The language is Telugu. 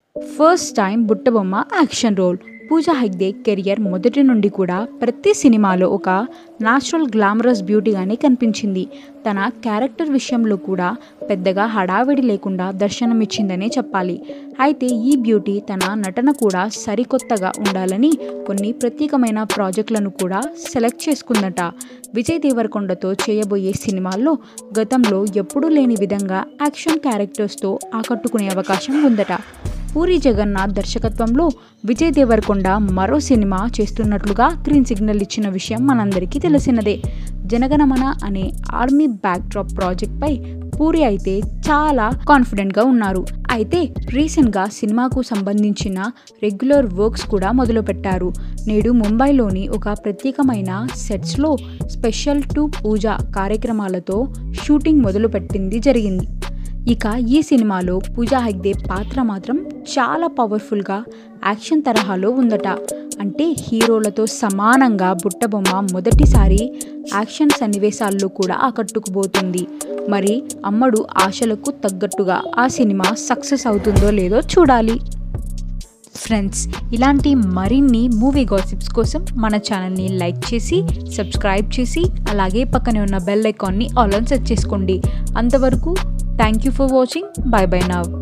first time Buttabomma action role Pooja Hegde career మొదటి నుండి కూడా ప్రతి సినిమాలో ఒక న్యాచురల్ గ్లామరస్ బ్యూటీగానే కనిపించింది తన క్యారెక్టర్ విషయంలో కూడా పెద్దగా హడావిడి లేకుండా దర్శనమిచ్చిందనే చెప్పాలి అయితే ఈ బ్యూటీ తన నటన కూడా సరికొత్తగా ఉండాలని కొన్ని ప్రత్యేకమైన ప్రాజెక్టులను కూడా సెలెక్ట్ చేసుకుందట విజయ్ దేవరకొండతో చేయబోయే సినిమాల్లో గతంలో ఎప్పుడూ లేని విధంగా యాక్షన్ క్యారెక్టర్స్తో ఆకట్టుకునే అవకాశం ఉందట పూరి జగన్నాథ్ దర్శకత్వంలో విజయ్ దేవరకొండ మరో సినిమా చేస్తున్నట్లుగా గ్రీన్ సిగ్నల్ ఇచ్చిన విషయం మనందరికీ తెలిసినదే జనగణమన అనే ఆర్మీ బ్యాక్డ్రాప్ ప్రాజెక్ట్పై పూరి అయితే చాలా కాన్ఫిడెంట్గా ఉన్నారు అయితే రీసెంట్గా సినిమాకు సంబంధించిన రెగ్యులర్ వర్క్స్ కూడా మొదలుపెట్టారు నేడు ముంబైలోని ఒక ప్రత్యేకమైన సెట్స్లో స్పెషల్ టు పూజ కార్యక్రమాలతో షూటింగ్ మొదలుపెట్టింది జరిగింది ఇక ఈ సినిమాలో పూజా హెగ్డే పాత్ర మాత్రం చాలా పవర్ఫుల్గా యాక్షన్ తరహాలో ఉందట అంటే హీరోలతో సమానంగా బుట్టబొమ్మ మొదటిసారి యాక్షన్ సన్నివేశాల్లో కూడా ఆకట్టుకుపోతుంది మరి అమ్మడు ఆశలకు తగ్గట్టుగా ఆ సినిమా సక్సెస్ అవుతుందో లేదో చూడాలి ఫ్రెండ్స్ ఇలాంటి మరిన్ని మూవీ గాసిప్స్ కోసం మన ఛానల్ని లైక్ చేసి సబ్స్క్రైబ్ చేసి అలాగే పక్కనే ఉన్న బెల్ ఐకాన్ని ఆల్ ఆన్ సెట్ చేసుకోండి అంతవరకు thank you for watching bye bye now